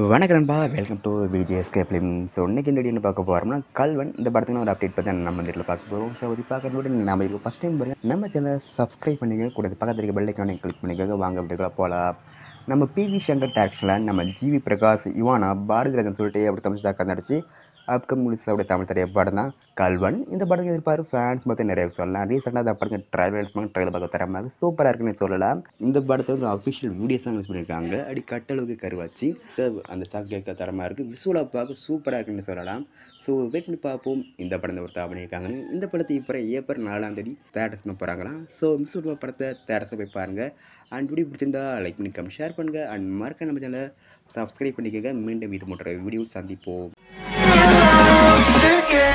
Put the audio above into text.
வணக்கம் நண்பா welcome to VJSK film so இன்றைக்கி இந்த வீடியோ பார்க்க போகிறோம்னா கல்வன் இந்த படத்துக்கு ஒரு அப்டேட் பற்றி நம்ம இதில் பார்க்க போகிறோம் ஸோ அது பார்க்கறது கூட நம்ம இப்போ ஃபஸ்ட் டைம் பாருங்க நம்ம சேனலை சப்ஸ்கிரைப் பண்ணிக்க கூட பக்கத்தில் இருக்க பெல்லைக்கான கிளிக் பண்ணிக்கோங்க வாங்க வீட்டுக்குள்ள போகலாம் நம்ம பிவி சங்கர் டேரக்ஷனில் நம்ம ஜிவி பிரகாஷ் இவானா பாரதி ராஜன் சொல்லிட்டு அப்படி தமிழ் டாக்கா நடிச்சு அப்கம் முழுசாவோட தமிழ் தெரிய படம் தான் கல்வன் இந்த படத்துக்கு எதிர்பார்ப்பு ஃபேன்ஸ் மொத்தம் நிறைய சொல்லலாம் ரீசெண்டாக அந்த படத்துக்கு ட்ரைலர் ட்ரைலர் பார்க்க தர மாதிரி சூப்பராக இருக்குன்னு சொல்லலாம் இந்த படத்தை வந்து அஃபிஷியல் வீடியோஸ் தான் ரிலீஸ் பண்ணியிருக்காங்க அடி கட்டளவுக்கு கருவாச்சு அந்த சாங் கேட்க தரமாக இருக்குது விசுவலாக பார்க்க சூப்பராக இருக்குன்னு சொல்லலாம் ஸோ வெயிட் பண்ணி பார்ப்போம் இந்த படத்தை ஒரு பண்ணியிருக்காங்கன்னு இந்த படத்தை இப்போ ஏப்ரல் நாலாம் தேதி தேட்டர் பண்ண போகிறாங்களாம் ஸோ மிஸ் படத்தை தேட்டரில் போய் பாருங்கள் அண்ட் வீடியோ பிடிச்சிருந்தா லைக் பண்ணி கம்மி ஷேர் பண்ணுங்கள் அண்ட் மறக்க நம்ம சேனலை சப்ஸ்கிரைப் பண்ணிக்கோங்க மீண்டும் இது போன்ற வீடியோ சந்திப்போம் Stick it